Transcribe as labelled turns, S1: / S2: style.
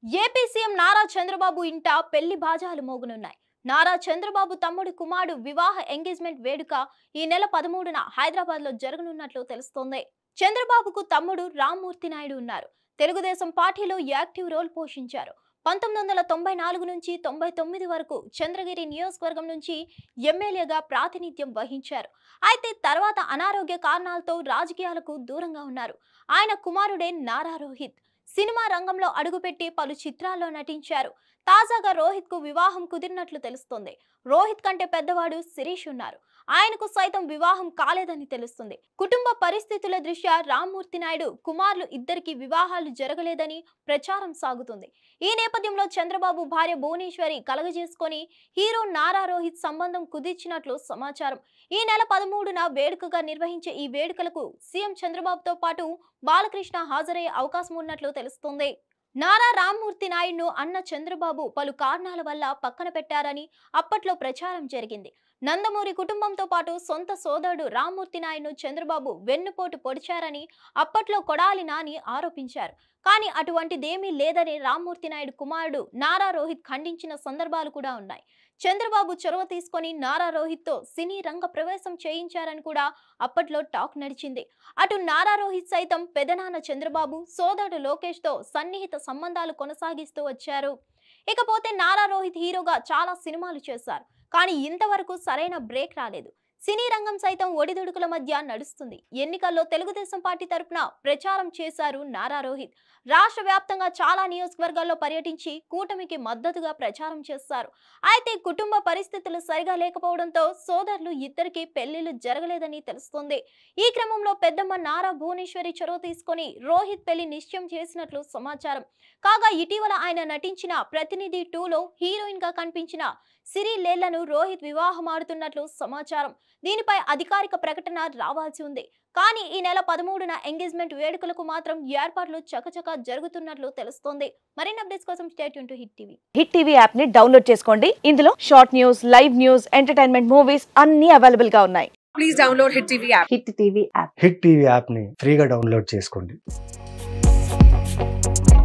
S1: AP CM Nara Chandrababu ఇంట పెళ్లి బాజాలు మోగనున్నాయి నారా చంద్రబాబు తమ్ముడి కుమారుడు వివాహ ఎంగేజ్మెంట్ వేడుక ఈ నెల పదమూడున హైదరాబాద్ లో జరగనున్నట్లు తెలుస్తోంది చంద్రబాబుకు తమ్ముడు రామ్మూర్తి నాయుడు ఉన్నారు తెలుగుదేశం పార్టీలో యాక్టివ్ రోల్ పోషించారు పంతొమ్మిది వందల తొంభై నాలుగు నుంచి తొంభై తొమ్మిది వరకు చంద్రగిరి నియోజకవర్గం నుంచి ఎమ్మెల్యేగా ప్రాతినిధ్యం వహించారు అయితే తర్వాత అనారోగ్య కారణాలతో రాజకీయాలకు దూరంగా ఉన్నారు ఆయన కుమారుడే నారా రోహిత్ సినిమా రంగంలో అడుగుపెట్టి పలు చిత్రాల్లో నటించారు తాజాగా రోహిత్ కు వివాహం కుదిరినట్లు తెలుస్తోంది రోహిత్ కంటే పెద్దవాడు శిరీష్ ఉన్నారు ఆయనకు సైతం వివాహం కాలేదని తెలుస్తుంది కుటుంబ పరిస్థితుల దృష్ట్యా రామ్మూర్తి నాయుడు కుమారులు ఇద్దరికి వివాహాలు జరగలేదని ప్రచారం సాగుతుంది ఈ నేపథ్యంలో చంద్రబాబు భార్య భువనేశ్వరి కలగజేసుకొని హీరో నారా రోహిత్ సంబంధం కుదిర్చినట్లు సమాచారం ఈ నెల పదమూడున వేడుకగా నిర్వహించే ఈ వేడుకలకు సీఎం చంద్రబాబుతో పాటు బాలకృష్ణ హాజరయ్యే అవకాశం ఉన్నట్లు తెలుస్తోంది నారా రామ్మూర్తి నాయుడును అన్న చంద్రబాబు పలు కారణాల వల్ల పక్కన పెట్టారని అప్పట్లో ప్రచారం జరిగింది నందమూరి కుటుంబంతో పాటు సొంత సోదరుడు రామ్మూర్తి నాయుడును చంద్రబాబు వెన్నుపోటు పొడిచారని అప్పట్లో కొడాలి నాని ఆరోపించారు కానీ అటువంటిదేమీ లేదని రామ్మూర్తి నాయుడు కుమారుడు నారా రోహిత్ ఖండించిన సందర్భాలు కూడా ఉన్నాయి చంద్రబాబు చొరవ తీసుకొని నారా రోహిత్తో సినీ రంగ ప్రవేశం చేయించారని కూడా అప్పట్లో టాక్ నడిచింది అటు నారా రోహిత్ సైతం పెదనాన్న చంద్రబాబు సోదరుడు లోకేష్ తో సన్నిహిత సంబంధాలు కొనసాగిస్తూ వచ్చారు ఇకపోతే నారా రోహిత్ హీరోగా చాలా సినిమాలు చేశారు కానీ ఇంతవరకు సరైన బ్రేక్ రాలేదు సినీ రంగం సైతం ఒడిదుడుకుల మధ్య నడుస్తుంది ఎన్నికల్లో తెలుగుదేశం పార్టీ తరపున ప్రచారం చేశారు నారా రోహిత్ రాష్ట్ర వ్యాప్తంగా చాలా నియోజకవర్గాల్లో పర్యటించి కూటమికి మద్దతుగా ప్రచారం చేస్తారు అయితే కుటుంబ పరిస్థితులు సరిగా లేకపోవడంతో సోదరులు ఇద్దరికి పెళ్లిళ్లు జరగలేదని తెలుస్తోంది ఈ క్రమంలో పెద్దమ్మ నారా భువనేశ్వరి చొరవ తీసుకొని రోహిత్ పెళ్లి నిశ్చయం చేసినట్లు సమాచారం కాగా ఇటీవల ఆయన నటించిన ప్రతినిధి టూలో హీరోయిన్ గా కనిపించిన సిరి లేళ్లను రోహిత్ వివాహం ఆడుతున్నట్లు సమాచారం దీనిపై అధికారిక ప్రకటన రావాల్సి ఉంది కానీ ఈ నెల పదమూడున ఎంగేజ్మెంట్ వేడుకలకు మాత్రం ఏర్పాట్లు చకచకా జరుగుతున్నట్లు తెలుస్తోంది మరిన్ని అప్డేట్స్ కోసం state to hit TV
S2: hit TV app ని డౌన్లోడ్ చేసుకోండి ఇందులో short news live news entertainment movies అన్ని అవైలబుల్ గా ఉన్నాయి
S3: please download Hit TV app.
S2: Hit TV app
S4: hit TV యాప్ని ఫ్రీగా డౌన్లోడ్ చేసుకోండి